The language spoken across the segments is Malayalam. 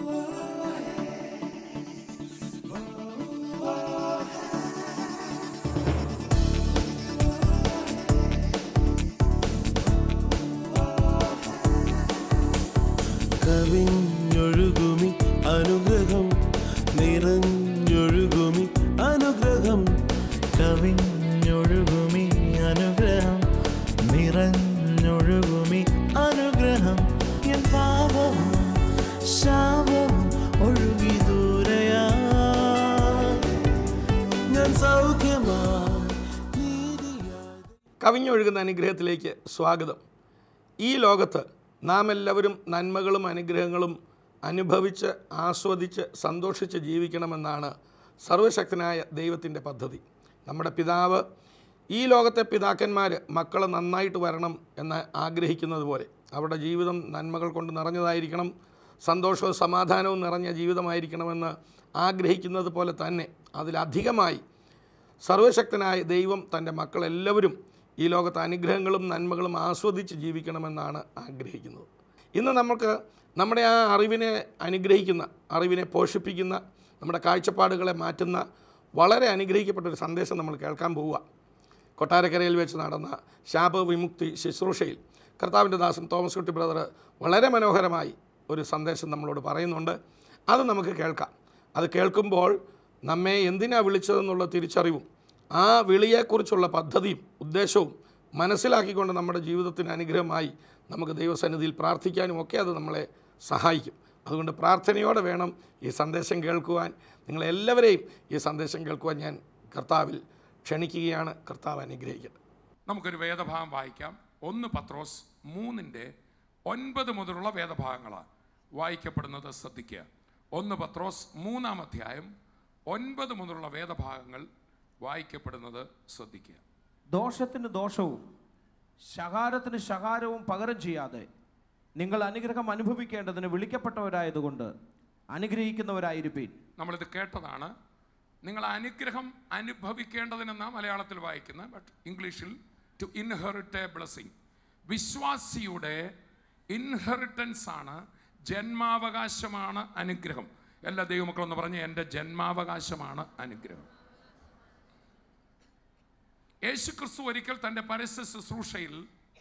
കവിഞ്ഞൊഴുകുമി അനുഗ്രഹം നിറഞ്ഞൊഴുകുമി അനുഗ്രഹം കവിഞ്ഞൊഴുകുമി അനുഗ്രഹം നിറഞ്ഞൊഴുകുമി അനുഗ്രഹം എൻ പാപവും ശാപവും ഒഴുകി ദൂരയാ ഞാൻ സൗഖ്യമാ നീതിയായി കവിഞ്ഞൊഴുകുന്ന അനുഗ്രഹത്തിലേക്ക് സ്വാഗതം ഈ ലോകത്ത് നാം എല്ലാവരും നന്മകളും അനുഗ്രഹങ്ങളും അനുഭവിച്ച് ആസ്വദിച്ച് സന്തോഷിച്ച് ജീവിക്കണമെന്നാണ് സർവശക്തനായ ദൈവത്തിൻ്റെ പദ്ധതി നമ്മുടെ പിതാവ് ഈ ലോകത്തെ പിതാക്കന്മാർ മക്കൾ നന്നായിട്ട് വരണം എന്ന് ആഗ്രഹിക്കുന്നത് പോലെ അവരുടെ ജീവിതം നന്മകൾ കൊണ്ട് നിറഞ്ഞതായിരിക്കണം സന്തോഷവും സമാധാനവും നിറഞ്ഞ ജീവിതമായിരിക്കണമെന്ന് ആഗ്രഹിക്കുന്നത് പോലെ തന്നെ അതിലധികമായി സർവശക്തനായ ദൈവം തൻ്റെ മക്കളെല്ലാവരും ഈ ലോകത്ത് അനുഗ്രഹങ്ങളും നന്മകളും ആസ്വദിച്ച് ജീവിക്കണമെന്നാണ് ആഗ്രഹിക്കുന്നത് ഇന്ന് നമുക്ക് നമ്മുടെ ആ അറിവിനെ അനുഗ്രഹിക്കുന്ന അറിവിനെ പോഷിപ്പിക്കുന്ന നമ്മുടെ കാഴ്ചപ്പാടുകളെ മാറ്റുന്ന വളരെ അനുഗ്രഹിക്കപ്പെട്ട ഒരു സന്ദേശം നമ്മൾ കേൾക്കാൻ പോവുക കൊട്ടാരക്കരയിൽ വെച്ച് നടന്ന ശാപ വിമുക്തി ശുശ്രൂഷയിൽ കർത്താവിൻ്റെ ദാസൻ തോമസ് കുട്ടി ബ്രദർ വളരെ മനോഹരമായി ഒരു സന്ദേശം നമ്മളോട് പറയുന്നുണ്ട് അത് നമുക്ക് കേൾക്കാം അത് കേൾക്കുമ്പോൾ നമ്മെ എന്തിനാ വിളിച്ചതെന്നുള്ള തിരിച്ചറിവും ആ വിളിയെക്കുറിച്ചുള്ള പദ്ധതിയും ഉദ്ദേശവും മനസ്സിലാക്കിക്കൊണ്ട് നമ്മുടെ ജീവിതത്തിന് അനുഗ്രഹമായി നമുക്ക് ദൈവസന്നിധിയിൽ പ്രാർത്ഥിക്കാനും ഒക്കെ അത് നമ്മളെ സഹായിക്കും അതുകൊണ്ട് പ്രാർത്ഥനയോടെ വേണം ഈ സന്ദേശം കേൾക്കുവാൻ നിങ്ങളെല്ലാവരെയും ഈ സന്ദേശം കേൾക്കുവാൻ ഞാൻ കർത്താവിൽ ക്ഷണിക്കുകയാണ് കർത്താവ് അനുഗ്രഹിക്കട്ടെ നമുക്കൊരു വേദഭാഗം വായിക്കാം ഒന്ന് പത്രോസ് മൂന്നിൻ്റെ ഒൻപത് മുതലുള്ള വേദഭാഗങ്ങളാണ് വായിക്കപ്പെടുന്നത് ശ്രദ്ധിക്കുക ഒന്ന് പത്രോസ് മൂന്നാം അധ്യായം ഒൻപത് മുതലുള്ള വേദഭാഗങ്ങൾ വായിക്കപ്പെടുന്നത് ശ്രദ്ധിക്കുക ദോഷത്തിന് ദോഷവും ശകാരത്തിന് ശകാരവും പകരം ചെയ്യാതെ നിങ്ങൾ അനുഗ്രഹം അനുഭവിക്കേണ്ടതിന് വിളിക്കപ്പെട്ടവരായതുകൊണ്ട് അനുഗ്രഹിക്കുന്നവരായിരിപ്പീൻ നമ്മളിത് കേട്ടതാണ് നിങ്ങൾ അനുഗ്രഹം അനുഭവിക്കേണ്ടതിനെന്നാ മലയാളത്തിൽ വായിക്കുന്നത് ബട്ട് ഇംഗ്ലീഷിൽ ടു ഇൻഹെറിറ്റ് എ ബ്ലെസ്സിങ് വിശ്വാസിയുടെ ഇൻഹെറിറ്റൻസ് ആണ് ജന്മാവകാശമാണ് അനുഗ്രഹം എല്ലാ ദൈവമക്കളെന്ന് പറഞ്ഞ് എൻ്റെ ജന്മാവകാശമാണ് അനുഗ്രഹം യേശു ക്രിസ്തു ഒരിക്കൽ തൻ്റെ പരസ്യ ശുശ്രൂഷയിൽ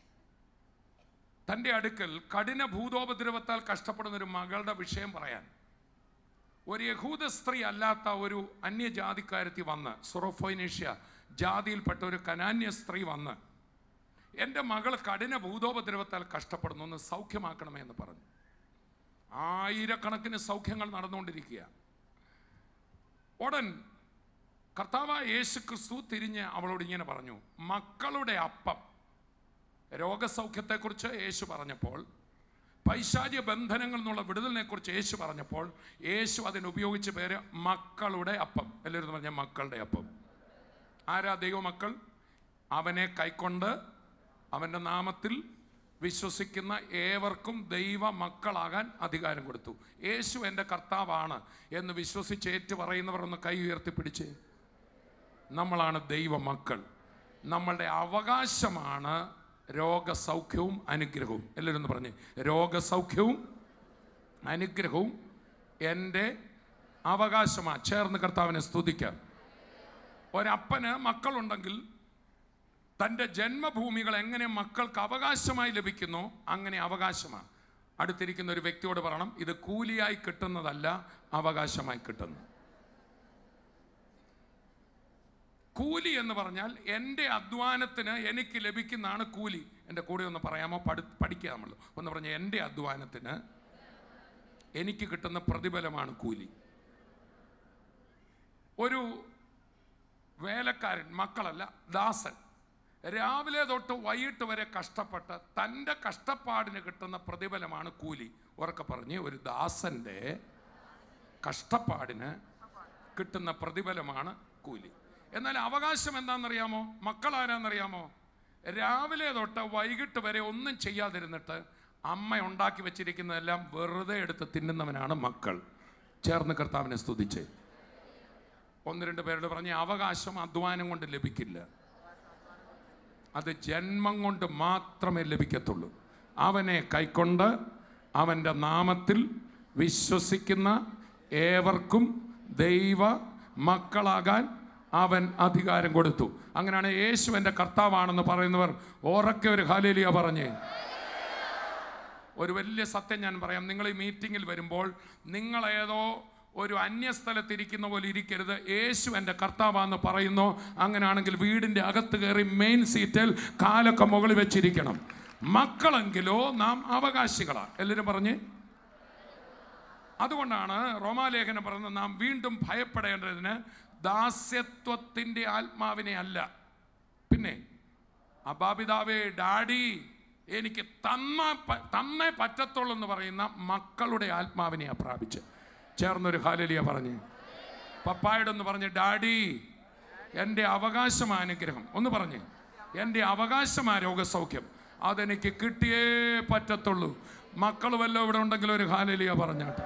തൻ്റെ അടുക്കൽ കഠിന ഭൂതോപദ്രവത്താൽ കഷ്ടപ്പെടുന്ന ഒരു മകളുടെ വിഷയം പറയാൻ ഒരു യഹൂദ സ്ത്രീ അല്ലാത്ത ഒരു അന്യജാതിക്കാരത്തി വന്ന് സുറോഫോയിനേഷ്യ ജാതിയിൽപ്പെട്ട ഒരു കനാന്യ സ്ത്രീ വന്ന് എൻ്റെ മകൾ കഠിന ഭൂതോപദ്രവത്താൽ കഷ്ടപ്പെടുന്നു ഒന്ന് സൗഖ്യമാക്കണമേ എന്ന് പറഞ്ഞു ആയിരക്കണക്കിന് സൗഖ്യങ്ങൾ നടന്നുകൊണ്ടിരിക്കുക ഉടൻ കർത്താവായ യേശു ക്രിസ്തു തിരിഞ്ഞ് അവളോട് ഇങ്ങനെ പറഞ്ഞു മക്കളുടെ അപ്പം രോഗസൗഖ്യത്തെക്കുറിച്ച് യേശു പറഞ്ഞപ്പോൾ പൈശാചിക ബന്ധനങ്ങൾ എന്നുള്ള വിടുതലിനെ കുറിച്ച് യേശു പറഞ്ഞപ്പോൾ യേശു അതിന് ഉപയോഗിച്ച പേര് മക്കളുടെ അപ്പം എല്ലാവരും പറഞ്ഞ മക്കളുടെ അപ്പം ആരാ ദൈവമക്കൾ അവനെ കൈക്കൊണ്ട് അവൻ്റെ നാമത്തിൽ വിശ്വസിക്കുന്ന ഏവർക്കും ദൈവ മക്കളാകാൻ അധികാരം കൊടുത്തു യേശു എൻ്റെ കർത്താവാണ് എന്ന് വിശ്വസിച്ച് ഏറ്റു പറയുന്നവർ ഒന്ന് കൈ ഉയർത്തി പിടിച്ച് നമ്മളാണ് ദൈവ മക്കൾ നമ്മളുടെ അവകാശമാണ് രോഗസൗഖ്യവും അനുഗ്രഹവും എല്ലാവരും ഒന്ന് പറഞ്ഞേ രോഗസൗഖ്യവും അനുഗ്രഹവും എൻ്റെ അവകാശമാണ് ചേർന്ന് കർത്താവിനെ സ്തുതിക്കാം ഒരപ്പന് മക്കളുണ്ടെങ്കിൽ തൻ്റെ ജന്മഭൂമികൾ എങ്ങനെ മക്കൾക്ക് അവകാശമായി ലഭിക്കുന്നോ അങ്ങനെ അവകാശമാണ് അടുത്തിരിക്കുന്ന ഒരു വ്യക്തിയോട് പറയണം ഇത് കൂലിയായി കിട്ടുന്നതല്ല അവകാശമായി കിട്ടുന്നു കൂലി എന്ന് പറഞ്ഞാൽ എൻ്റെ അധ്വാനത്തിന് എനിക്ക് ലഭിക്കുന്നതാണ് കൂലി എൻ്റെ കൂടെ ഒന്ന് പറയാമോ പഠി പഠിക്കുക നമ്മൾ ഒന്ന് പറഞ്ഞ എൻ്റെ അധ്വാനത്തിന് എനിക്ക് കിട്ടുന്ന പ്രതിഫലമാണ് കൂലി ഒരു വേലക്കാരൻ മക്കളല്ല ദാസൻ രാവിലെ തൊട്ട് വൈകിട്ട് വരെ കഷ്ടപ്പെട്ട് തൻ്റെ കഷ്ടപ്പാടിന് കിട്ടുന്ന പ്രതിഫലമാണ് കൂലി ഉറക്കെ പറഞ്ഞ് ഒരു ദാസൻ്റെ കഷ്ടപ്പാടിന് കിട്ടുന്ന പ്രതിഫലമാണ് കൂലി എന്നാൽ അവകാശം എന്താണെന്നറിയാമോ മക്കൾ ആരാന്നറിയാമോ രാവിലെ തൊട്ട് വൈകിട്ട് വരെ ഒന്നും ചെയ്യാതിരുന്നിട്ട് അമ്മ ഉണ്ടാക്കി വെച്ചിരിക്കുന്നതെല്ലാം വെറുതെ എടുത്ത് തിന്നുന്നവനാണ് മക്കൾ ചേർന്ന് കർത്താവിനെ സ്തുതിച്ച് ഒന്ന് രണ്ട് പേരോട് പറഞ്ഞ അവകാശം അധ്വാനം കൊണ്ട് ലഭിക്കില്ല അത് ജന്മം കൊണ്ട് മാത്രമേ ലഭിക്കത്തുള്ളൂ അവനെ കൈക്കൊണ്ട് അവൻ്റെ നാമത്തിൽ വിശ്വസിക്കുന്ന ഏവർക്കും ദൈവ മക്കളാകാൻ അവൻ അധികാരം കൊടുത്തു അങ്ങനെയാണ് യേശു എൻ്റെ കർത്താവാണെന്ന് പറയുന്നവർ ഓറക്കെ ഒരു ഹാലേലിയ പറഞ്ഞേ ഒരു വലിയ സത്യം ഞാൻ പറയാം നിങ്ങൾ ഈ മീറ്റിങ്ങിൽ വരുമ്പോൾ നിങ്ങൾ ഏതോ ഒരു അന്യസ്ഥലത്തിരിക്കുന്ന പോലെ ഇരിക്കരുത് യേശു എൻ്റെ കർത്താവാന്ന് പറയുന്നു അങ്ങനെയാണെങ്കിൽ വീടിൻ്റെ അകത്ത് കയറി മെയിൻ സീറ്റിൽ കാലൊക്കെ മുകളിൽ വെച്ചിരിക്കണം മക്കളെങ്കിലോ നാം അവകാശികളാണ് എല്ലാവരും പറഞ്ഞ് അതുകൊണ്ടാണ് റോമാലേഖനം പറയുന്നത് നാം വീണ്ടും ഭയപ്പെടേണ്ടതിന് ദാസ്യത്വത്തിൻ്റെ ആത്മാവിനെ അല്ല പിന്നെ അബാപിതാവേ ഡാഡി എനിക്ക് തന്ന പ- തന്നേ പറ്റത്തുള്ളൂ എന്ന് പറയുന്ന മക്കളുടെ ആത്മാവിനെയാ പ്രാപിച്ച് ചേർന്നൊരു ഹാലലിയ പറഞ്ഞ് പപ്പായോടൊന്ന് പറഞ്ഞ് ഡാഡി എൻ്റെ അവകാശം അനുഗ്രഹം ഒന്ന് പറഞ്ഞ് എൻ്റെ അവകാശമാ രോഗസൗഖ്യം അതെനിക്ക് കിട്ടിയേ പറ്റത്തുള്ളൂ മക്കൾ വല്ലതും ഇവിടെ ഉണ്ടെങ്കിൽ ഒരു ഹാലലിയ പറഞ്ഞാട്ടെ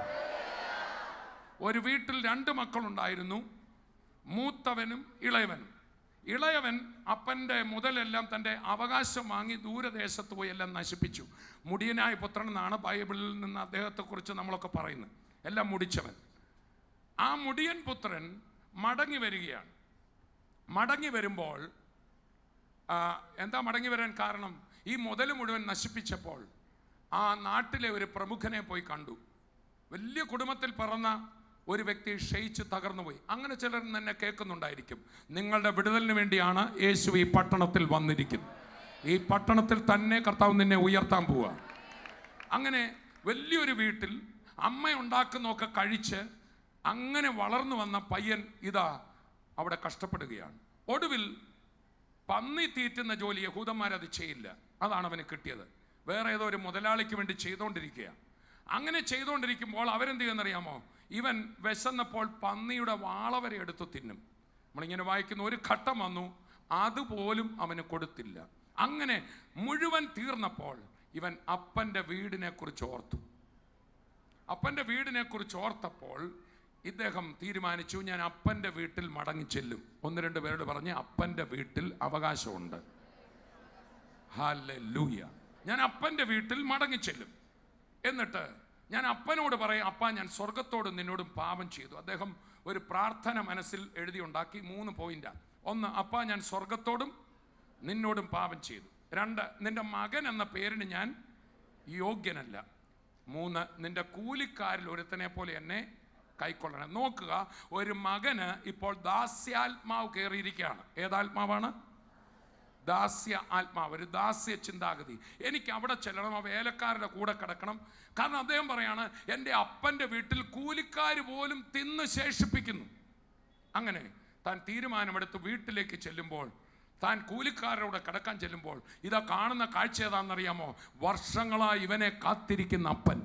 ഒരു വീട്ടിൽ രണ്ട് മക്കളുണ്ടായിരുന്നു മൂത്തവനും ഇളയവനും ഇളയവൻ അപ്പൻ്റെ മുതലെല്ലാം തൻ്റെ അവകാശം വാങ്ങി ദൂരദേശത്ത് പോയി എല്ലാം നശിപ്പിച്ചു മുടിയനായ പുത്രൻ എന്നാണ് ബൈബിളിൽ നിന്ന് അദ്ദേഹത്തെക്കുറിച്ച് നമ്മളൊക്കെ പറയുന്നത് എല്ലാം മുടിച്ചവൻ ആ മുടിയൻ പുത്രൻ മടങ്ങി വരികയാണ് മടങ്ങി വരുമ്പോൾ ആ, എന്താ മടങ്ങി വരാൻ കാരണം ഈ മുതൽ മുഴുവൻ നശിപ്പിച്ചപ്പോൾ ആ നാട്ടിലെ ഒരു പ്രമുഖനെ പോയി കണ്ടു വലിയ കുടുംബത്തിൽ പിറന്ന ഒരു വ്യക്തി ക്ഷയിച്ച് തകർന്നുപോയി അങ്ങനെ ചിലർ തന്നെ കേൾക്കുന്നുണ്ടായിരിക്കും നിങ്ങളുടെ വിടുതലിന് വേണ്ടിയാണ് യേശു ഈ പട്ടണത്തിൽ വന്നിരിക്കുന്നത് ഈ പട്ടണത്തിൽ തന്നെ കർത്താവ് നിന്നെ ഉയർത്താൻ പോവുക അങ്ങനെ വലിയൊരു വീട്ടിൽ അമ്മ ഉണ്ടാക്കുന്നതൊക്കെ കഴിച്ച് അങ്ങനെ വളർന്നു വന്ന പയ്യൻ ഇതാ അവിടെ കഷ്ടപ്പെടുകയാണ് ഒടുവിൽ പന്നി തീറ്റുന്ന ജോലി യഹൂദന്മാരത് ചെയ്യില്ല അതാണ് അവന് കിട്ടിയത് വേറെ ഏതോ ഒരു മുതലാളിക്ക് വേണ്ടി ചെയ്തുകൊണ്ടിരിക്കുക അങ്ങനെ ചെയ്തുകൊണ്ടിരിക്കുമ്പോൾ അവരെന്ത് ചെയ്യുന്നറിയാമോ ഇവൻ വിശന്നപ്പോൾ പന്നിയുടെ വാള വരെ എടുത്തു തിന്നും നമ്മളിങ്ങനെ വായിക്കുന്ന ഒരു ഘട്ടം വന്നു അതുപോലും അവന് കൊടുത്തില്ല അങ്ങനെ മുഴുവൻ തീർന്നപ്പോൾ ഇവൻ അപ്പൻ്റെ വീടിനെ കുറിച്ച് ഓർത്തു അപ്പൻ്റെ വീടിനെ കുറിച്ച് ഓർത്തപ്പോൾ ഇദ്ദേഹം തീരുമാനിച്ചു ഞാൻ അപ്പൻ്റെ വീട്ടിൽ മടങ്ങി ചെല്ലും ഒന്ന് രണ്ട് പേരോട് പറഞ്ഞ് അപ്പൻ്റെ വീട്ടിൽ അവകാശമുണ്ട് ഹല്ലേലൂയ ഞാൻ അപ്പൻ്റെ വീട്ടിൽ മടങ്ങി ചെല്ലും എന്നിട്ട് ഞാൻ അപ്പനോട് പറയും അപ്പ ഞാൻ സ്വർഗത്തോടും നിന്നോടും പാപം ചെയ്തു അദ്ദേഹം ഒരു പ്രാർത്ഥന മനസ്സിൽ എഴുതി ഉണ്ടാക്കി മൂന്ന് പോയിന്റാണ് ഒന്ന് അപ്പ ഞാൻ സ്വർഗത്തോടും നിന്നോടും പാപം ചെയ്തു രണ്ട് നിന്റെ മകൻ എന്ന പേരിന് ഞാൻ യോഗ്യനല്ല മൂന്ന് നിന്റെ കൂലിക്കാരിൽ ഒരുത്തനെ പോലെ എന്നെ കൈക്കൊള്ളണം നോക്കുക ഒരു മകന് ഇപ്പോൾ ദാസ്യാത്മാവ് കയറിയിരിക്കുകയാണ് ഏതാത്മാവാണ് ദാസ്യ ആത്മാവ് ഒരു ദാസ്യ ചിന്താഗതി എനിക്ക് അവിടെ ചെല്ലണം ആ വേലക്കാരുടെ കൂടെ കിടക്കണം കാരണം അദ്ദേഹം പറയാണ് എൻ്റെ അപ്പൻ്റെ വീട്ടിൽ കൂലിക്കാർ പോലും തിന്ന് ശേഷിപ്പിക്കുന്നു അങ്ങനെ താൻ തീരുമാനമെടുത്ത് വീട്ടിലേക്ക് ചെല്ലുമ്പോൾ താൻ കൂലിക്കാരുടെ കൂടെ കിടക്കാൻ ചെല്ലുമ്പോൾ ഇതാ കാണുന്ന കാഴ്ച ഏതാണെന്നറിയാമോ വർഷങ്ങളായി ഇവനെ കാത്തിരിക്കുന്ന അപ്പൻ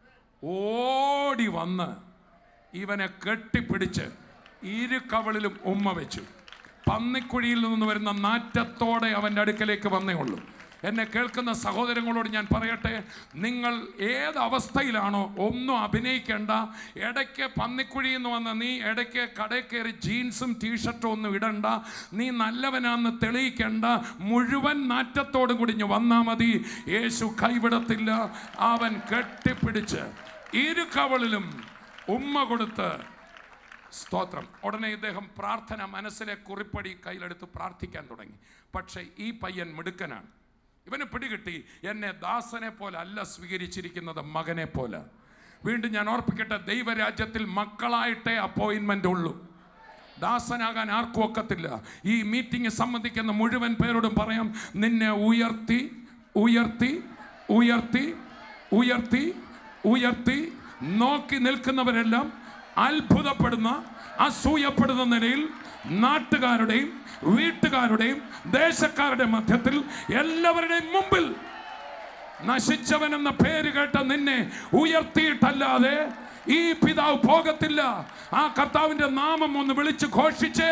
ഓടി വന്ന് ഇവനെ കെട്ടിപ്പിടിച്ച് ഇരു കവളിലും ഉമ്മ വെച്ചു പന്നിക്കുഴിയിൽ നിന്ന് വരുന്ന നാറ്റത്തോടെ അവൻ്റെ അടുക്കലേക്ക് വന്നേ ഉള്ളൂ എന്നെ കേൾക്കുന്ന സഹോദരങ്ങളോട് ഞാൻ പറയട്ടെ നിങ്ങൾ ഏത് അവസ്ഥയിലാണോ ഒന്നും അഭിനയിക്കേണ്ട ഇടയ്ക്ക് പന്നിക്കുഴിയിൽ നിന്ന് വന്ന നീ ഇടയ്ക്ക് കടയിൽ കയറി ജീൻസും ടീഷർട്ടും ഒന്നും ഇടണ്ട നീ നല്ലവനാന്ന് തെളിയിക്കേണ്ട മുഴുവൻ നാറ്റത്തോടും കൂടി ഇഞ്ഞ് വന്നാൽ മതി യേശു കൈവിടത്തില്ല അവൻ കെട്ടിപ്പിടിച്ച് ഇരു കവളിലും ഉമ്മ കൊടുത്ത് സ്തോത്രം ഉടനെ ഇദ്ദേഹം പ്രാർത്ഥന മനസ്സിലെ കുറിപ്പടി കയ്യിലെടുത്ത് പ്രാർത്ഥിക്കാൻ തുടങ്ങി പക്ഷേ ഈ പയ്യൻ മിടുക്കനാണ് ഇവന് പിടികിട്ടി എന്നെ ദാസനെ പോലെ അല്ല സ്വീകരിച്ചിരിക്കുന്നത് മകനെ പോലെ വീണ്ടും ഞാൻ ഓർപ്പിക്കട്ടെ ദൈവരാജ്യത്തിൽ മക്കളായിട്ടേ അപ്പോയിൻമെൻ്റ് ഉള്ളൂ ദാസനാകാൻ ആർക്കും ഒക്കത്തില്ല ഈ മീറ്റിംഗ് സംബന്ധിക്കുന്ന മുഴുവൻ പേരോടും പറയാം നിന്നെ ഉയർത്തി ഉയർത്തി ഉയർത്തി ഉയർത്തി ഉയർത്തി നോക്കി നിൽക്കുന്നവരെല്ലാം അത്ഭുതപ്പെടുന്ന അസൂയപ്പെടുന്ന നിലയിൽ നാട്ടുകാരുടെയും വീട്ടുകാരുടെയും ദേശക്കാരുടെ മധ്യത്തിൽ എല്ലാവരുടെയും മുമ്പിൽ നശിച്ചവൻ എന്ന പേര് കേട്ട നിന്നെ ഉയർത്തിയിട്ടല്ലാതെ ഈ പിതാവ് പോകത്തില്ല ആ കർത്താവിന്റെ നാമം ഒന്ന് വിളിച്ച് ഘോഷിച്ചേ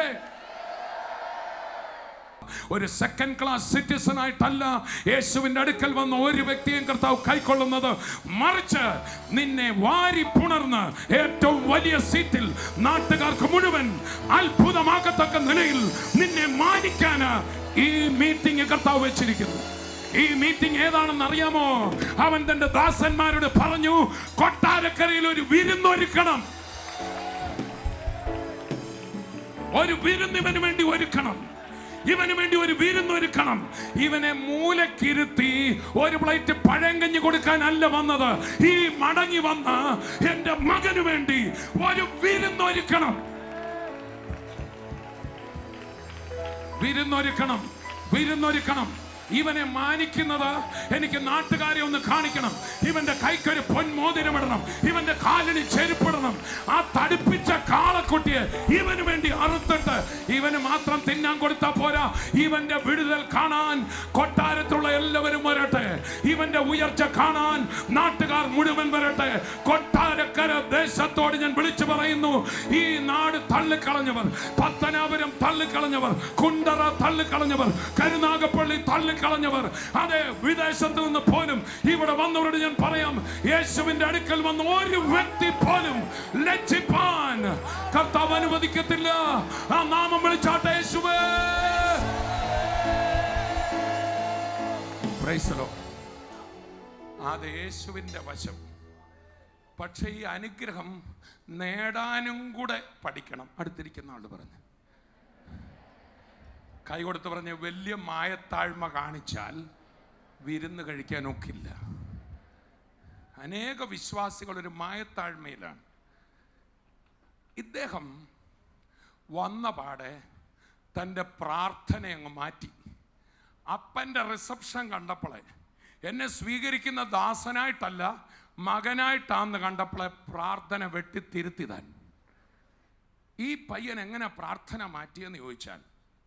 ഒരു സെക്കൻഡ് ക്ലാസ് സിറ്റിസൺ ആയിട്ടല്ല യേശുവിന്റെ അടുക്കൽ വന്ന ഒരു വ്യക്തിയും കർത്താവ് കൈക്കൊള്ളുന്നത് മറിച്ച് നിന്നെ വാരി പുണർന്ന് ഏറ്റവും വലിയ സീറ്റിൽ നാട്ടുകാർക്ക് മുഴുവൻ അത്ഭുതമാകത്തക്ക നിലയിൽ നിന്നെ മാനിക്കാന് ഈ മീറ്റിംഗ് കർത്താവ് വെച്ചിരിക്കുന്നു ഈ മീറ്റിംഗ് ഏതാണെന്ന് അറിയാമോ അവൻ തന്റെ ദാസന്മാരോട് പറഞ്ഞു കൊട്ടാരക്കരയിൽ ഒരു വിരുന്നൊരുക്കണം ഒരു വിരുന്ന് ഇവന് വേണ്ടി ഒരുക്കണം ഇവന് വേണ്ടി ഒരു വിരുന്നൊരുക്കണം ഇവനെ മൂലക്കിരുത്തി ഒരു പ്ലേറ്റ് പഴങ്കഞ്ഞി കൊടുക്കാനല്ല വന്നത് ഈ മടങ്ങി വന്ന എന്റെ മകന് വേണ്ടി ഒരു വിരുന്നൊരുക്കണം വിരുന്നൊരുക്കണം വിരുന്നൊരുക്കണം ഇവനെ മാനിക്കുന്നത് എനിക്ക് നാട്ടുകാരെ ഒന്ന് കാണിക്കണം ഇവന്റെ കൈക്കൊരു പൊന്മോതിരമിടണം ഇവന്റെ കാലിന് ചെരുപ്പിടണം ആ തടിപ്പിച്ച കാളക്കുട്ടിയെ ഇവന് വേണ്ടി അറുത്തിട്ട് ഇവന് മാത്രം തിന്നാൻ കൊടുത്താൽ പോരാ ഇവന്റെ വിടുതൽ കാണാൻ കൊട്ടാരത്തിലുള്ള എല്ലാവരും വരട്ടെ ഇവന്റെ ഉയർച്ച കാണാൻ നാട്ടുകാർ മുഴുവൻ വരട്ടെ കൊട്ടാരക്കര ദേശത്തോട് ഞാൻ വിളിച്ചു പറയുന്നു ഈ നാട് തള്ളിക്കളഞ്ഞവർ പത്തനാപുരം തള്ളിക്കളഞ്ഞവർ കുണ്ടറ തള്ളിക്കളഞ്ഞവർ കരുനാഗപ്പള്ളി തള്ളിക്കളഞ്ഞവർ അതെ വിദേശത്ത് നിന്ന് പോലും ഇവിടെ വന്നവരോട് ഞാൻ പറയാം യേശുവിന്റെ അടുക്കൽ വന്ന ഒരു വ്യക്തി പോലും ലജ്ജിപ്പാൻ കർത്താവ് അനുവദിക്കത്തില്ല ആ നാമം വിളിച്ചാട്ടെ യേശുവേ Praise the Lord. അത് യേശുവിന്റെ വശം പക്ഷേ ഈ അനുഗ്രഹം നേടാനും കൂടെ പഠിക്കണം അടുത്തിരിക്കുന്ന ആള് പറഞ്ഞു കൈ കൊടുത്ത് പറഞ്ഞ് വലിയ മായത്താഴ്മ കാണിച്ചാൽ വിരുന്ന് കഴിക്കാൻ ഒക്കില്ല അനേക വിശ്വാസികൾ ഒരു മായത്താഴ്മയിലാണ് ഇദ്ദേഹം വന്ന പാടെ തൻ്റെ പ്രാർത്ഥന അങ്ങ് മാറ്റി അപ്പൻ്റെ റിസപ്ഷൻ കണ്ടപ്പോളെ എന്നെ സ്വീകരിക്കുന്ന ദാസനായിട്ടല്ല മകനായിട്ടാന്ന് കണ്ടപ്പോളെ പ്രാർത്ഥന വെട്ടിത്തിരുത്തി താൻ ഈ പയ്യൻ എങ്ങനെ പ്രാർത്ഥന മാറ്റിയെന്ന് ചോദിച്ചാൽ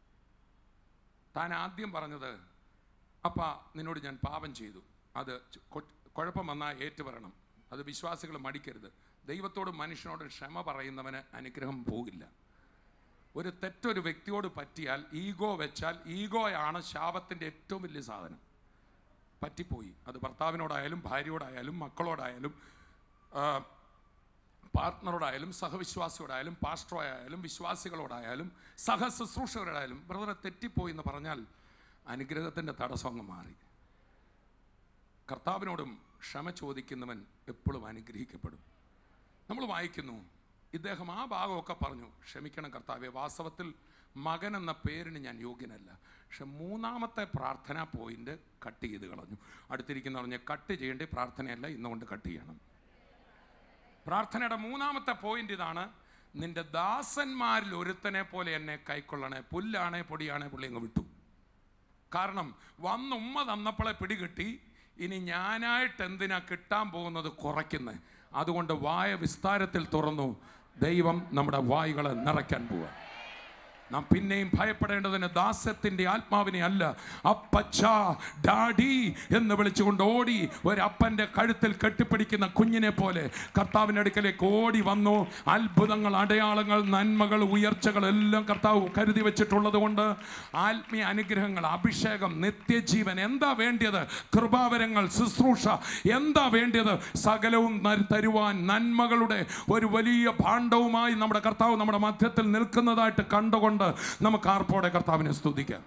താൻ ആദ്യം പറഞ്ഞത് അപ്പ നിന്നോട് ഞാൻ പാപം ചെയ്തു അത് ചു- കൊ- കുഴപ്പം വന്നാൽ ഏറ്റുപറയണം അത് വിശ്വാസികൾ മടിക്കരുത് ദൈവത്തോടും മനുഷ്യനോടും ക്ഷമ പറയുന്നവന് അനുഗ്രഹം പോകില്ല ഒരു തെറ്റൊരു വ്യക്തിയോട് പറ്റിയാൽ ഈഗോ വെച്ചാൽ ഈഗോയാണ് ശാപത്തിൻ്റെ ഏറ്റവും വലിയ സാധനം പറ്റിപ്പോയി അത് ഭർത്താവിനോടായാലും ഭാര്യയോടായാലും മക്കളോടായാലും ആ, പാർട്ട്ണറോടായാലും സഹവിശ്വാസിയോടായാലും പാസ്റ്ററോടായാലും വിശ്വാസികളോടായാലും സഹശുശ്രൂഷകരോടായാലും ബ്രദറെ തെറ്റിപ്പോയി എന്ന് പറഞ്ഞാൽ അനുഗ്രഹത്തിൻ്റെ തടസ്സം അങ്ങ് മാറി കർത്താവിനോടും ക്ഷമ ചോദിക്കുന്നവൻ എപ്പോഴും അനുഗ്രഹിക്കപ്പെടും നമ്മൾ വായിക്കുന്നു ഇദ്ദേഹം ആ ഭാഗമൊക്കെ പറഞ്ഞു ക്ഷമിക്കണം കർത്താവെ വാസ്തവത്തിൽ മകൻ എന്ന പേരിന് ഞാൻ യോഗ്യനല്ല പക്ഷെ മൂന്നാമത്തെ പ്രാർത്ഥനാ പോയിന്റ് കട്ട് ചെയ്ത് കളഞ്ഞു അടുത്തിരിക്കുന്ന പറഞ്ഞ കട്ട് ചെയ്യേണ്ട പ്രാർത്ഥനയല്ല ഇന്നുകൊണ്ട് കട്ട് ചെയ്യണം പ്രാർത്ഥനയുടെ മൂന്നാമത്തെ പോയിന്റ് ഇതാണ് നിന്റെ ദാസന്മാരിൽ ഒരുത്തനെ പോലെ എന്നെ കൈക്കൊള്ളണേ പുല്ലാണേ പൊടിയാണേ പുള്ളി അങ്ങ് വിട്ടു കാരണം വന്ന് ഉമ്മ തന്നപ്പോളെ പിടികിട്ടി ഇനി ഞാനായിട്ട് എന്തിനാ കിട്ടാൻ പോകുന്നത് കുറയ്ക്കുന്നത് അതുകൊണ്ട് വായ വിസ്താരത്തിൽ തുറന്നു ദൈവം നമ്മുടെ വായുകളെ നിറയ്ക്കാൻ പോവുക നാം പിന്നെയും ഭയപ്പെടേണ്ടതിന് ദാസ്യത്തിന്റെ ആത്മാവിനെ അല്ല അപ്പച്ച ഡാഡി എന്ന് വിളിച്ചുകൊണ്ട് ഓടി ഒരപ്പന്റെ കഴുത്തിൽ കെട്ടിപ്പിടിക്കുന്ന കുഞ്ഞിനെ പോലെ കർത്താവിൻ്റെ അടുക്കലേക്ക് ഓടി വന്നു അത്ഭുതങ്ങൾ അടയാളങ്ങൾ നന്മകൾ ഉയർച്ചകൾ എല്ലാം കർത്താവ് കരുതി വെച്ചിട്ടുള്ളത് കൊണ്ട് ആത്മീയ അനുഗ്രഹങ്ങൾ അഭിഷേകം നിത്യജീവൻ എന്താ വേണ്ടിയത് കൃപാവരങ്ങൾ ശുശ്രൂഷ എന്താ വേണ്ടിയത് സകലവും ന- തരുവാൻ നന്മകളുടെ ഒരു വലിയ ഭാണ്ഡവുമായി നമ്മുടെ കർത്താവ് നമ്മുടെ മധ്യത്തിൽ നിൽക്കുന്നതായിട്ട് കണ്ടുകൊണ്ട് നമുക്ക് ആർപ്പോടെ കർത്താവിനെ സ്തുതിക്കാം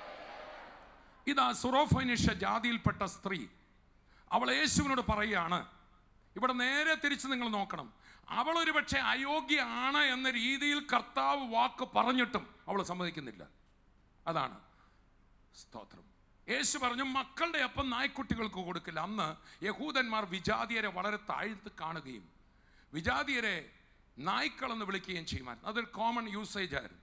ഇതാ സുറോഫൈനിഷ ജാതിയിൽപ്പെട്ട സ്ത്രീ അവൾ യേശുവിനോട് പറയുകയാണ് ഇവിടെ നേരെ തിരിച്ച് നിങ്ങൾ നോക്കണം അവൾ ഒരു പക്ഷേ അയോഗ്യയാണ് എന്ന രീതിയിൽ കർത്താവ് വാക്ക് പറഞ്ഞിട്ടും അവൾ സമ്മതിക്കുന്നില്ല അതാണ് സ്തോത്രം യേശു പറഞ്ഞു മക്കളുടെ അപ്പം നായ്ക്കുട്ടികൾക്ക് കൊടുക്കില്ല അന്ന് യഹൂദന്മാർ വിജാതിയരെ വളരെ താഴ്ത്ത് കാണുകയും വിജാതിയരെ നായ്ക്കളെന്ന് വിളിക്കുകയും ചെയ്യുമായിരുന്നു അതൊരു കോമൺ യൂസേജ് ആയിരുന്നു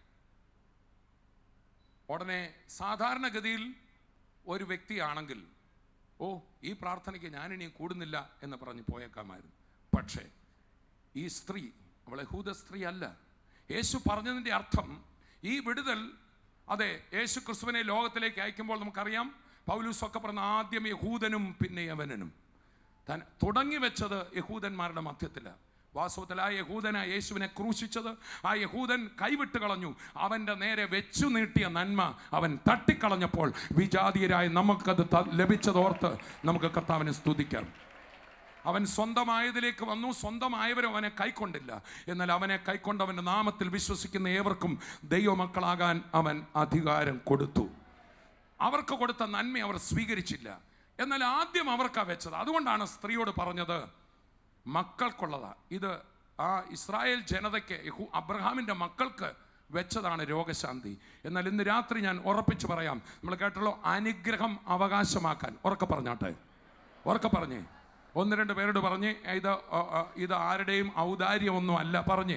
ഉടനെ സാധാരണഗതിയിൽ ഒരു വ്യക്തിയാണെങ്കിൽ ഓ ഈ പ്രാർത്ഥനയ്ക്ക് ഞാനിനി കൂടുന്നില്ല എന്ന് പറഞ്ഞ് പോയേക്കാമായിരുന്നു പക്ഷേ ഈ സ്ത്രീ അവൾ യഹൂദ സ്ത്രീ അല്ല യേശു പറഞ്ഞതിൻ്റെ അർത്ഥം ഈ വിടുതൽ അതെ യേശു ക്രിസ്തുവിനെ ലോകത്തിലേക്ക് അയക്കുമ്പോൾ നമുക്കറിയാം പൗലൂസ് ഒക്കെ പറഞ്ഞ ആദ്യം യഹൂദനും പിന്നെ യവനനും താൻ തുടങ്ങി വെച്ചത് യഹൂദന്മാരുടെ മധ്യത്തിലാണ് വാസ്തവത്തിൽ ആ യഹൂദന യേശുവിനെ ക്രൂശിച്ചത് ആ യഹൂദൻ കൈവിട്ട് കളഞ്ഞു അവൻ്റെ നേരെ വെച്ചു നീട്ടിയ നന്മ അവൻ തട്ടിക്കളഞ്ഞപ്പോൾ വിജാതീയരായി നമുക്കത് ത- ലഭിച്ചതോർത്ത് നമുക്ക് കർത്താവിനെ സ്തുതിക്കാം അവൻ സ്വന്തമായതിലേക്ക് വന്നു സ്വന്തമായവരും അവനെ കൈക്കൊണ്ടില്ല എന്നാൽ അവനെ കൈക്കൊണ്ടവൻ്റെ നാമത്തിൽ വിശ്വസിക്കുന്ന ഏവർക്കും ദൈവമക്കളാകാൻ അവൻ അധികാരം കൊടുത്തു അവർക്ക് കൊടുത്ത നന്മ അവർ സ്വീകരിച്ചില്ല എന്നാൽ ആദ്യം അവർക്കാ വെച്ചത് അതുകൊണ്ടാണ് സ്ത്രീയോട് പറഞ്ഞത് മക്കൾക്കുള്ളതാ ഇത് ആ ഇസ്രായേൽ ജനതയ്ക്ക് യഹൂ അബ്രഹാമിൻ്റെ മക്കൾക്ക് വെച്ചതാണ് രോഗശാന്തി എന്നാൽ ഇന്ന് രാത്രി ഞാൻ ഉറപ്പിച്ച് പറയാം നമ്മൾ കേട്ടല്ലോ അനുഗ്രഹം അവകാശമാക്കാൻ ഉറക്കെ പറഞ്ഞാട്ടെ ഉറക്കെ പറഞ്ഞേ ഒന്ന് രണ്ട് പേരോട് പറഞ്ഞ് ഇത് ആ, ആ, ഇത് ആരുടെയും ഔദാര്യമൊന്നും അല്ല പറഞ്ഞേ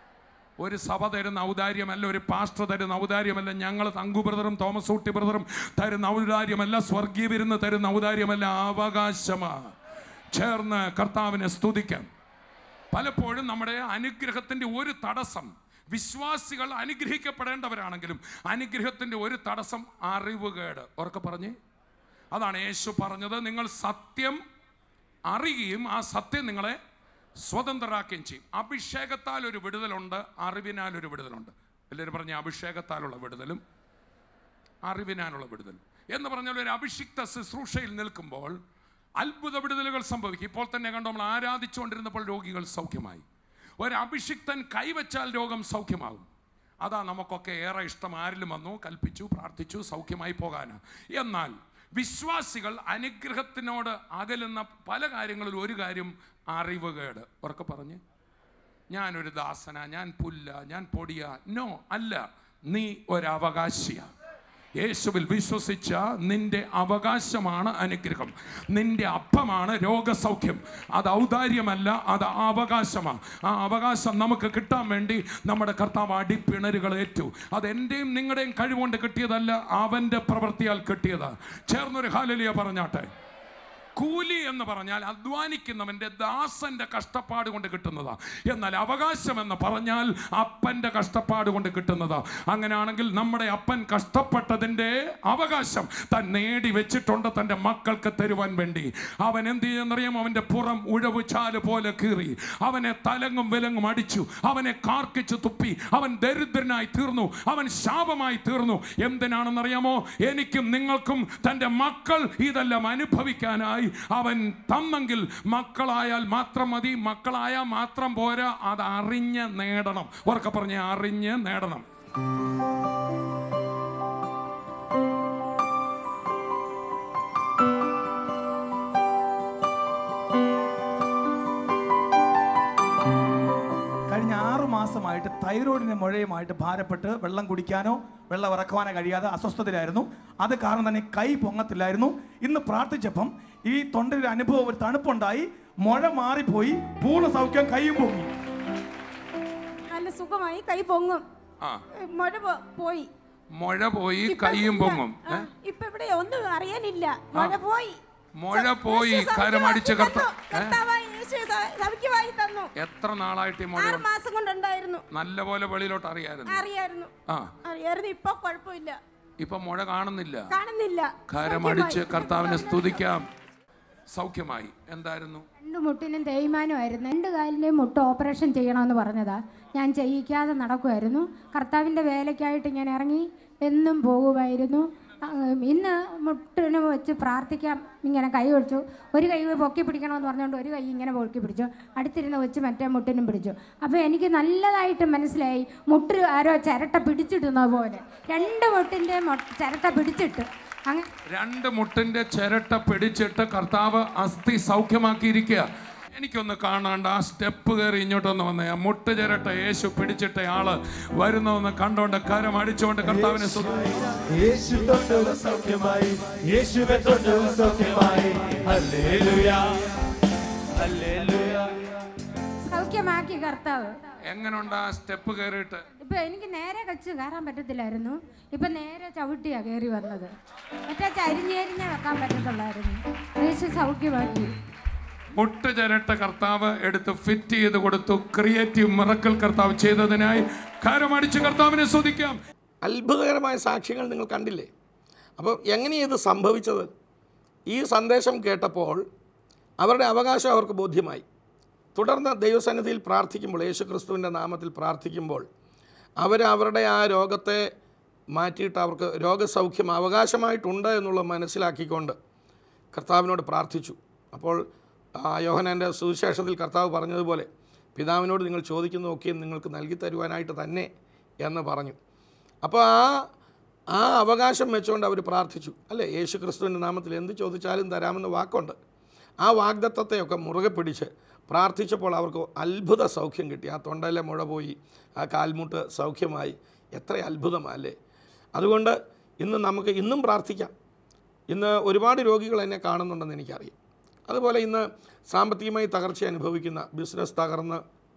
ഒരു സഭ തരുന്ന ഔദാര്യമല്ല ഒരു പാസ്റ്റർ തരുന്ന ഔദാര്യമല്ല ഞങ്ങൾ തങ്കു ബ്രദറും തോമസ് ഊട്ടി ബ്രദറും തരുന്ന ഔദാര്യമല്ല സ്വർഗീയ വിരുന്ന് തരുന്ന ഔദാര്യമല്ല അവകാശമാ ചേർന്ന് കർത്താവിനെ സ്തുതിക്കാം പലപ്പോഴും നമ്മുടെ അനുഗ്രഹത്തിൻ്റെ ഒരു തടസ്സം വിശ്വാസികൾ അനുഗ്രഹിക്കപ്പെടേണ്ടവരാണെങ്കിലും അനുഗ്രഹത്തിൻ്റെ ഒരു തടസ്സം അറിവുകേട് ഉറക്കെ പറഞ്ഞേ അതാണ് യേശു പറഞ്ഞത് നിങ്ങൾ സത്യം അറിയുകയും ആ സത്യം നിങ്ങളെ സ്വതന്ത്രരാക്കുകയും ചെയ്യും അഭിഷേകത്താൽ ഒരു വിടുതലുണ്ട് അറിവിനാൽ ഒരു വിടുതലുണ്ട് എല്ലാവരും പറഞ്ഞ അഭിഷേകത്താലുള്ള വിടുതലും അറിവിനാലുള്ള വിടുതൽ എന്ന് പറഞ്ഞാൽ ഒരു അഭിഷിക്ത ശുശ്രൂഷയിൽ നിൽക്കുമ്പോൾ അത്ഭുത വിടുതലുകൾ സംഭവിക്കും ഇപ്പോൾ തന്നെ കണ്ടു നമ്മൾ ആരാധിച്ചുകൊണ്ടിരുന്നപ്പോൾ രോഗികൾ സൗഖ്യമായി ഒരു അഭിഷിക്തൻ കൈവച്ചാൽ രോഗം സൗഖ്യമാകും അതാ നമുക്കൊക്കെ ഏറെ ഇഷ്ടം ആരിലും വന്നു കൽപ്പിച്ചു പ്രാർത്ഥിച്ചു സൗഖ്യമായി പോകാന് എന്നാൽ വിശ്വാസികൾ അനുഗ്രഹത്തിനോട് അകലുന്ന പല കാര്യങ്ങളിലും ഒരു കാര്യം അറിവുകേട് ഉറക്കെ പറഞ്ഞ് ഞാനൊരു ദാസന ഞാൻ പുല്ല ഞാൻ പൊടിയ നോ അല്ല നീ ഒരവകാശിയ യേശുവിൽ വിശ്വസിച്ച നിന്റെ അവകാശമാണ് അനുഗ്രഹം നിന്റെ അപ്പമാണ് രോഗസൗഖ്യം അത് ഔദാര്യമല്ല അത് അവകാശമാണ് ആ അവകാശം നമുക്ക് കിട്ടാൻ വേണ്ടി നമ്മുടെ കർത്താവ് അടിപ്പിണരുകൾ ഏറ്റു അത് എൻ്റെയും നിങ്ങളുടെയും കഴിവുകൊണ്ട് കിട്ടിയതല്ല അവൻ്റെ പ്രവൃത്തിയാൽ കിട്ടിയതാണ് ചേർന്നൊരു ഹാലലിയ പറഞ്ഞാട്ടെ കൂലി എന്ന് പറഞ്ഞാൽ അധ്വാനിക്കുന്നവന്റെ ദാസന്റെ കഷ്ടപ്പാട് കൊണ്ട് കിട്ടുന്നതാ എന്നാൽ അവകാശം എന്ന് പറഞ്ഞാൽ അപ്പന്റെ കഷ്ടപ്പാട് കൊണ്ട് കിട്ടുന്നതാ അങ്ങനെയാണെങ്കിൽ നമ്മുടെ അപ്പൻ കഷ്ടപ്പെട്ടതിന്റെ അവകാശം താൻ നേടി വെച്ചിട്ടുണ്ട് തൻ്റെ മക്കൾക്ക് തരുവാൻ വേണ്ടി അവൻ എന്ത് ചെയ്യുന്നറിയാം അവന്റെ പുറം ഉഴവ് ചാല് പോലെ കീറി അവനെ തലങ്ങും വിലങ്ങും അടിച്ചു അവനെ കാർക്കിച്ച് തുപ്പി അവൻ ദരിദ്രനായി തീർന്നു അവൻ ശാപമായി തീർന്നു എന്തിനാണെന്നറിയാമോ എനിക്കും നിങ്ങൾക്കും തൻ്റെ മക്കൾ ഇതെല്ലാം അനുഭവിക്കാനായി അവൻ തന്നെങ്കിൽ മക്കളായാൽ മാത്രം മതി മക്കളായാൽ മാത്രം പോരാ അത് അറിഞ്ഞ് നേടണം ഉറക്കെ പറഞ്ഞ് അറിഞ്ഞ് നേടണം കഴിഞ്ഞ ആറു മാസമായിട്ട് തൈറോയിഡിന്റെ മുഴയുമായിട്ട് ഭാരപ്പെട്ട് വെള്ളം കുടിക്കാനോ വെള്ളം ഇറക്കുവാനോ കഴിയാതെ അസ്വസ്ഥതയിലായിരുന്നു അത് കാരണം തന്നെ കൈ പൊങ്ങത്തില്ലായിരുന്നു ഇന്ന് പ്രാർത്ഥിച്ചപ്പം ഈ തൊണ്ടയുടെ അനുഭവം ഒരു തണുപ്പുണ്ടായി മുഴ മാറിപ്പോയി പൂർണ്ണ സൗഖ്യം കൈയും പൊങ്ങി നല്ല സുഖമായി കൈ പൊങ്ങും ആ മഴ പോ- പോയി മുഴ പോയി ഇപ്പൊ കൈയും ഇല്ല. പൊങ്ങും ആ, ഇപ്പൊ ഇവിടെ ഒന്നും അറിയാനില്ല മഴ പോയി മുഴ പോയി യേശു കരമടിച്ച് സൗഖ്യമാക്കി കർത്ത തന്നു. കർത്താവായ യേശു സ- സൗഖ്യമായി തന്നു എത്ര നാളായിട്ട് ഈ മുഴ ആറ് മാസം കൊണ്ടുണ്ടായിരുന്നു നല്ലപോലെ വെളിയിലോട്ട് അറിയായിരുന്നു അറിയായിരുന്നു ആ അറിയായിരുന്നു ഇപ്പൊ കുഴപ്പമില്ല ഇപ്പൊ മുഴ കാണുന്നില്ല കാണുന്നില്ല കരമടിച്ച് സൗഖ്യമായി. കർത്താവിനെ സ്തുതിക്കാം സൗഖ്യമായി എന്തായിരുന്നു രണ്ട് മുട്ടിനും തേയ്മാനമായിരുന്നു രണ്ട് കാലിൻ്റെയും മുട്ട് ഓപ്പറേഷൻ ചെയ്യണമെന്ന് പറഞ്ഞതാ ഞാൻ ചെയ്യിക്കാതെ നടക്കുമായിരുന്നു കർത്താവിൻ്റെ വേലയ്ക്കായിട്ട് ഞാൻ ഇറങ്ങി എന്നും പോകുമായിരുന്നു ആ, ഇന്ന് മുട്ടിന് വെച്ച് പ്രാർത്ഥിക്കാം ഇങ്ങനെ കൈ ഒഴിച്ചു ഒരു കൈ പൊക്കി പിടിക്കണമെന്ന് പറഞ്ഞുകൊണ്ട് ഒരു കൈ ഇങ്ങനെ പൊക്കി പിടിച്ചു അടുത്തിരുന്ന് വെച്ച് മറ്റേ മുട്ടിനും പിടിച്ചു അപ്പോൾ എനിക്ക് നല്ലതായിട്ട് മനസ്സിലായി മുട്ട് ആരോ ചിരട്ട പിടിച്ചിടുന്ന പോലെ രണ്ട് മുട്ടിൻ്റെ ചിരട്ട പിടിച്ചിട്ട് അങ്ങനെ രണ്ട് മുട്ടിന്റെ ചിരട്ട പിടിച്ചിട്ട് കർത്താവ് അസ്ഥി സൗഖ്യമാക്കിയിരിക്കുക എനിക്കൊന്ന് കാണാണ്ട് ആ സ്റ്റെപ്പ് കയറി ഇങ്ങോട്ടൊന്ന് വന്നേ ആ മുട്ട് ചിരട്ട യേശു പിടിച്ചിട്ട ആള് വരുന്നതെന്ന് കണ്ടോണ്ട് കരം അടിച്ചുകൊണ്ട് കർത്താവിനെ സ്തുതിക്കാം. യേശു തൊട്ടു സൗഖ്യമായി യേശുവെ തൊട്ടു സൗഖ്യമായി ഹല്ലേലൂയ ഹല്ലേലൂയ സൗഖ്യമാക്കി കർത്താവ് എങ്ങനുണ്ട് ആ സ്റ്റെപ്പ് കയറിയിട്ട് ഇപ്പൊ എനിക്ക് നേരെ കച്ച് കയറാൻ പറ്റത്തില്ലായിരുന്നു ഇപ്പൊ നേരെ ചവിട്ടിയാ കയറി വന്നത് മറ്റേ ചരിഞ്ഞരിഞ്ഞേ വെക്കാൻ പറ്റത്തുള്ളായിരുന്നു യേശു സൗഖ്യമാക്കി മുട്ട് ചിരട്ട കർത്താവ് എടുത്ത് ഫിറ്റ് ചെയ്ത് കൊടുത്തു ക്രിയേറ്റീവ് മിറക്കൽ കർത്താവ് ചെയ്തതിനായി കരമടിച്ച് കർത്താവിനെ സ്തുതിക്കാം അത്ഭുതകരമായ സാക്ഷ്യങ്ങൾ നിങ്ങൾ കണ്ടില്ലേ അപ്പോൾ എങ്ങനെയാണ് ഇത് സംഭവിച്ചത് ഈ സന്ദേശം കേട്ടപ്പോൾ അവരുടെ അവകാശം അവർക്ക് ബോധ്യമായി തുടർന്ന് ദൈവസന്നിധിയിൽ പ്രാർത്ഥിക്കുമ്പോൾ യേശു ക്രിസ്തുവിൻ്റെ നാമത്തിൽ പ്രാർത്ഥിക്കുമ്പോൾ അവർ അവരുടെ ആ രോഗത്തെ മാറ്റിയിട്ട് അവർക്ക് രോഗസൗഖ്യം അവകാശമായിട്ടുണ്ട് എന്നുള്ളത് മനസ്സിലാക്കിക്കൊണ്ട് കർത്താവിനോട് പ്രാർത്ഥിച്ചു അപ്പോൾ ആ യോഹനാൻ്റെ സുവിശേഷത്തിൽ കർത്താവ് പറഞ്ഞതുപോലെ പിതാവിനോട് നിങ്ങൾ ചോദിക്കുന്നതൊക്കെയും നിങ്ങൾക്ക് നൽകി തരുവാനായിട്ട് തന്നെ എന്ന് പറഞ്ഞു അപ്പോൾ ആ ആ അവകാശം വെച്ചുകൊണ്ട് അവർ പ്രാർത്ഥിച്ചു അല്ലേ യേശു ക്രിസ്തുവിൻ്റെ നാമത്തിൽ എന്ത് ചോദിച്ചാലും തരാമെന്ന് വാക്കുണ്ട് ആ വാഗ്ദത്തത്തെയൊക്കെ മുറുകെ പിടിച്ച് പ്രാർത്ഥിച്ചപ്പോൾ അവർക്ക് അത്ഭുത സൗഖ്യം കിട്ടി ആ തൊണ്ടയിലെ മുഴ പോയി ആ കാൽമുട്ട് സൗഖ്യമായി എത്ര അത്ഭുതമല്ലേ അതുകൊണ്ട് ഇന്ന് നമുക്ക് ഇന്നും പ്രാർത്ഥിക്കാം ഇന്ന് ഒരുപാട് രോഗികൾ എന്നെ കാണുന്നുണ്ടെന്ന് എനിക്കറിയാം അതുപോലെ ഇന്ന് സാമ്പത്തികമായി തകർച്ച അനുഭവിക്കുന്ന ബിസിനസ് തകർന്ന്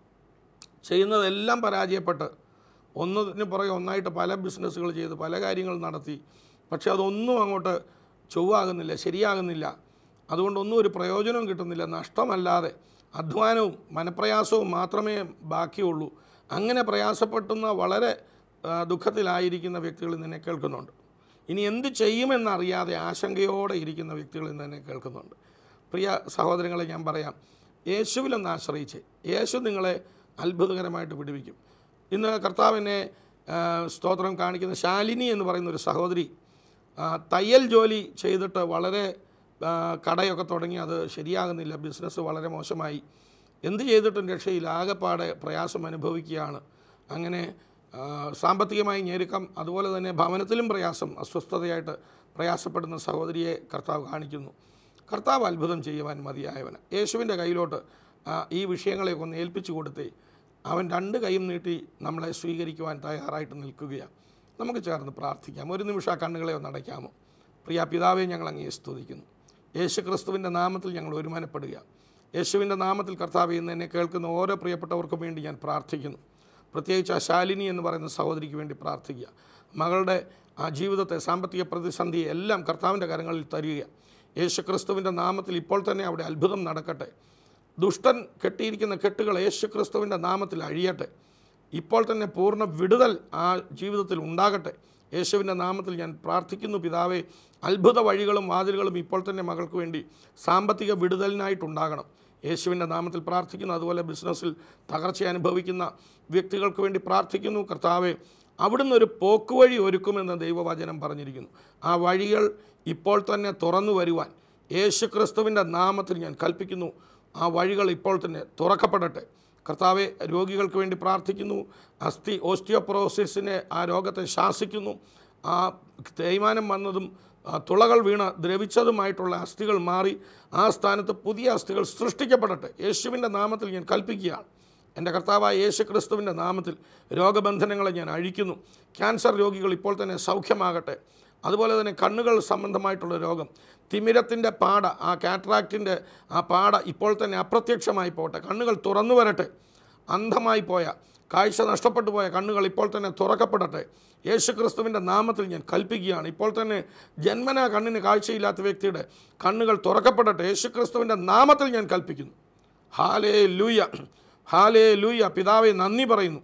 ചെയ്യുന്നതെല്ലാം പരാജയപ്പെട്ട് ഒന്നിന് പുറകെ ഒന്നായിട്ട് പല ബിസിനസ്സുകൾ ചെയ്ത് പല കാര്യങ്ങൾ നടത്തി പക്ഷെ അതൊന്നും അങ്ങോട്ട് ചൊവ്വാകുന്നില്ല ശരിയാകുന്നില്ല അതുകൊണ്ടൊന്നും ഒരു പ്രയോജനവും കിട്ടുന്നില്ല നഷ്ടമല്ലാതെ അധ്വാനവും മനപ്രയാസവും മാത്രമേ ബാക്കിയുള്ളൂ അങ്ങനെ പ്രയാസപ്പെട്ടുന്ന വളരെ ആ, ദുഃഖത്തിലായിരിക്കുന്ന വ്യക്തികൾ ഇന്ന് എന്നെ കേൾക്കുന്നുണ്ട് ഇനി എന്ത് ചെയ്യുമെന്നറിയാതെ ആശങ്കയോടെ ഇരിക്കുന്ന വ്യക്തികൾ ഇന്ന് എന്നെ കേൾക്കുന്നുണ്ട് പ്രിയ സഹോദരങ്ങളെ ഞാൻ പറയാം യേശുവിലൊന്ന് ആശ്രയിച്ച് യേശു നിങ്ങളെ അത്ഭുതകരമായിട്ട് വിടുവിക്കും ഇന്ന് കർത്താവിനെ ആ, സ്തോത്രം കാണിക്കുന്ന ശാലിനി എന്ന് പറയുന്ന ഒരു സഹോദരി ആ, തയ്യൽ ജോലി ചെയ്തിട്ട് വളരെ ആ, കടയൊക്കെ തുടങ്ങി അത് ശരിയാകുന്നില്ല ബിസിനസ് വളരെ മോശമായി എന്ത് ചെയ്തിട്ടും രക്ഷയില്ല ആകെപ്പാടെ പ്രയാസം അനുഭവിക്കുകയാണ് അങ്ങനെ ആ, സാമ്പത്തികമായി ഞെരുക്കം അതുപോലെ തന്നെ ഭവനത്തിലും പ്രയാസം അസ്വസ്ഥതയായിട്ട് പ്രയാസപ്പെടുന്ന സഹോദരിയെ കർത്താവ് കാണിക്കുന്നു കർത്താവ് അത്ഭുതം ചെയ്യുവാൻ മതിയായവന് യേശുവിൻ്റെ കയ്യിലോട്ട് ആ, ഈ വിഷയങ്ങളെയൊക്കെ ഒന്ന് ഏൽപ്പിച്ചു കൊടുത്തേ അവൻ രണ്ട് കൈയും നീട്ടി നമ്മളെ സ്വീകരിക്കുവാൻ തയ്യാറായിട്ട് നിൽക്കുകയാണ് നമുക്ക് ചേർന്ന് പ്രാർത്ഥിക്കാം ഒരു നിമിഷം ആ കണ്ണുകളെ ഒന്ന് അടയ്ക്കാമോ പ്രിയ പിതാവെ ഞങ്ങൾ അങ്ങേ സ്തുതിക്കുന്നു യേശു ക്രിസ്തുവിൻ്റെ നാമത്തിൽ ഞങ്ങൾ ഒരുമനപ്പെടുക യേശുവിൻ്റെ നാമത്തിൽ കർത്താവ് ഇന്ന് എന്നെ കേൾക്കുന്ന ഓരോ പ്രിയപ്പെട്ടവർക്കും വേണ്ടി ഞാൻ പ്രാർത്ഥിക്കുന്നു പ്രത്യേകിച്ച് ആ ശാലിനി എന്ന് പറയുന്ന സഹോദരിക്ക് വേണ്ടി പ്രാർത്ഥിക്കുക മകളുടെ ആ ജീവിതത്തെ സാമ്പത്തിക പ്രതിസന്ധിയെ എല്ലാം കർത്താവിൻ്റെ കരങ്ങളിൽ തരിക യേശു ക്രിസ്തുവിൻ്റെ നാമത്തിൽ ഇപ്പോൾ തന്നെ അവിടെ അത്ഭുതം നടക്കട്ടെ ദുഷ്ടൻ കെട്ടിയിരിക്കുന്ന കെട്ടുകൾ യേശു ക്രിസ്തുവിൻ്റെ നാമത്തിൽ അഴിയട്ടെ ഇപ്പോൾ തന്നെ പൂർണ്ണ വിടുതൽ ആ ജീവിതത്തിൽ ഉണ്ടാകട്ടെ യേശുവിൻ്റെ നാമത്തിൽ ഞാൻ പ്രാർത്ഥിക്കുന്നു പിതാവേ അത്ഭുത വഴികളും വാതിലുകളും ഇപ്പോൾ തന്നെ മകൾക്ക് വേണ്ടി സാമ്പത്തിക വിടുതലിനായിട്ടുണ്ടാകണം യേശുവിൻ്റെ നാമത്തിൽ പ്രാർത്ഥിക്കുന്നു അതുപോലെ ബിസിനസ്സിൽ തകർച്ച അനുഭവിക്കുന്ന വ്യക്തികൾക്ക് വേണ്ടി പ്രാർത്ഥിക്കുന്നു കർത്താവെ അവിടുന്ന് ഒരു പോക്കുവഴി ഒരുക്കുമെന്ന് ദൈവവചനം പറഞ്ഞിരിക്കുന്നു ആ വഴികൾ ഇപ്പോൾ തന്നെ തുറന്നു വരുവാൻ യേശു ക്രിസ്തുവിൻ്റെ നാമത്തിൽ ഞാൻ കൽപ്പിക്കുന്നു ആ വഴികൾ ഇപ്പോൾ തന്നെ തുറക്കപ്പെടട്ടെ കർത്താവെ രോഗികൾക്ക് വേണ്ടി പ്രാർത്ഥിക്കുന്നു അസ്ഥി ഓസ്റ്റിയോപ്രോസിസിനെ ആ രോഗത്തെ ശാസിക്കുന്നു ആ തേയ്മാനം വന്നതും ആ തുളകൾ വീണ് ദ്രവിച്ചതുമായിട്ടുള്ള അസ്ഥികൾ മാറി ആ സ്ഥാനത്ത് പുതിയ അസ്ഥികൾ സൃഷ്ടിക്കപ്പെടട്ടെ യേശുവിൻ്റെ നാമത്തിൽ ഞാൻ കൽപ്പിക്കുകയാണ് എൻ്റെ കർത്താവായ യേശു ക്രിസ്തുവിൻ്റെ നാമത്തിൽ രോഗബന്ധനങ്ങളെ ഞാൻ അഴിക്കുന്നു ക്യാൻസർ രോഗികൾ ഇപ്പോൾ തന്നെ സൗഖ്യമാകട്ടെ അതുപോലെ തന്നെ കണ്ണുകൾ സംബന്ധമായിട്ടുള്ള രോഗം തിമിരത്തിൻ്റെ പാട ആ കാറ്ററാക്റ്റിൻ്റെ ആ പാട ഇപ്പോൾ തന്നെ അപ്രത്യക്ഷമായി പോട്ടെ കണ്ണുകൾ തുറന്നു വരട്ടെ അന്ധമായി പോയ കാഴ്ച നഷ്ടപ്പെട്ടു പോയ കണ്ണുകൾ ഇപ്പോൾ തന്നെ തുറക്കപ്പെടട്ടെ യേശു ക്രിസ്തുവിൻ്റെ നാമത്തിൽ ഞാൻ കൽപ്പിക്കുകയാണ് ഇപ്പോൾ തന്നെ ജന്മന കണ്ണിന് കാഴ്ചയില്ലാത്ത വ്യക്തിയുടെ കണ്ണുകൾ തുറക്കപ്പെടട്ടെ യേശു ക്രിസ്തുവിൻ്റെ നാമത്തിൽ ഞാൻ കൽപ്പിക്കുന്നു ഹാലേ ലൂയ ഹാലേ ലൂയ പിതാവെ നന്ദി പറയുന്നു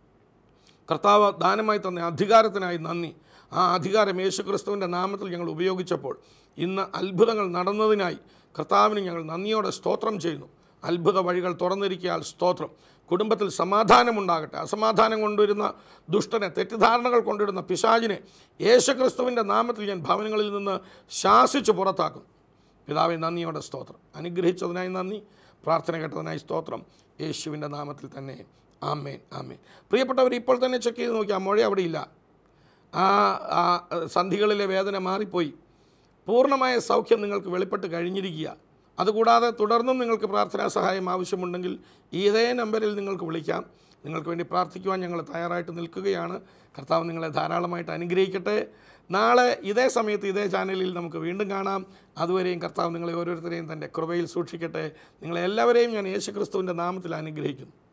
കർത്താവ് ദാനമായി തന്ന അധികാരത്തിനായി നന്ദി ആ അധികാരം യേശു ക്രിസ്തുവിൻ്റെ നാമത്തിൽ ഞങ്ങൾ ഉപയോഗിച്ചപ്പോൾ ഇന്ന് അത്ഭുതങ്ങൾ നടന്നതിനായി കർത്താവിന് ഞങ്ങൾ നന്ദിയോടെ സ്തോത്രം ചെയ്യുന്നു അത്ഭുത വഴികൾ തുറന്നിരിക്കാൻ സ്തോത്രം കുടുംബത്തിൽ സമാധാനമുണ്ടാകട്ടെ അസമാധാനം കൊണ്ടുവരുന്ന ദുഷ്ടനെ തെറ്റിദ്ധാരണകൾ കൊണ്ടുവരുന്ന പിശാചിനെ യേശു ക്രിസ്തുവിൻ്റെ നാമത്തിൽ ഞാൻ ഭവനങ്ങളിൽ നിന്ന് ശാസിച്ച് പുറത്താക്കും പിതാവെ നന്ദിയോടെ സ്തോത്രം അനുഗ്രഹിച്ചതിനായി നന്ദി പ്രാർത്ഥന കേട്ടതിനായി സ്തോത്രം യേശുവിൻ്റെ നാമത്തിൽ തന്നെ ആമേൻ ആമേൻ പ്രിയപ്പെട്ടവർ ഇപ്പോൾ തന്നെ ചെക്ക് ചെയ്ത് നോക്കിയാൽ മഴ അവിടെ ഇല്ല ആ ആ സന്ധികളിലെ വേദന മാറിപ്പോയി പൂർണ്ണമായ സൗഖ്യം നിങ്ങൾക്ക് വെളിപ്പെട്ട് കഴിഞ്ഞിരിക്കുക അതുകൂടാതെ തുടർന്നും നിങ്ങൾക്ക് പ്രാർത്ഥനാ സഹായം ആവശ്യമുണ്ടെങ്കിൽ ഇതേ നമ്പറിൽ നിങ്ങൾക്ക് വിളിക്കാം നിങ്ങൾക്ക് വേണ്ടി പ്രാർത്ഥിക്കുവാൻ ഞങ്ങൾ തയ്യാറായിട്ട് നിൽക്കുകയാണ് കർത്താവ് നിങ്ങളെ ധാരാളമായിട്ട് അനുഗ്രഹിക്കട്ടെ നാളെ ഇതേ സമയത്ത് ഇതേ ചാനലിൽ നമുക്ക് വീണ്ടും കാണാം അതുവരെയും കർത്താവ് നിങ്ങളെ ഓരോരുത്തരെയും തൻ്റെ കൃപയിൽ സൂക്ഷിക്കട്ടെ നിങ്ങളെല്ലാവരെയും ഞാൻ യേശുക്രിസ്തുവിൻ്റെ നാമത്തിൽ അനുഗ്രഹിക്കുന്നു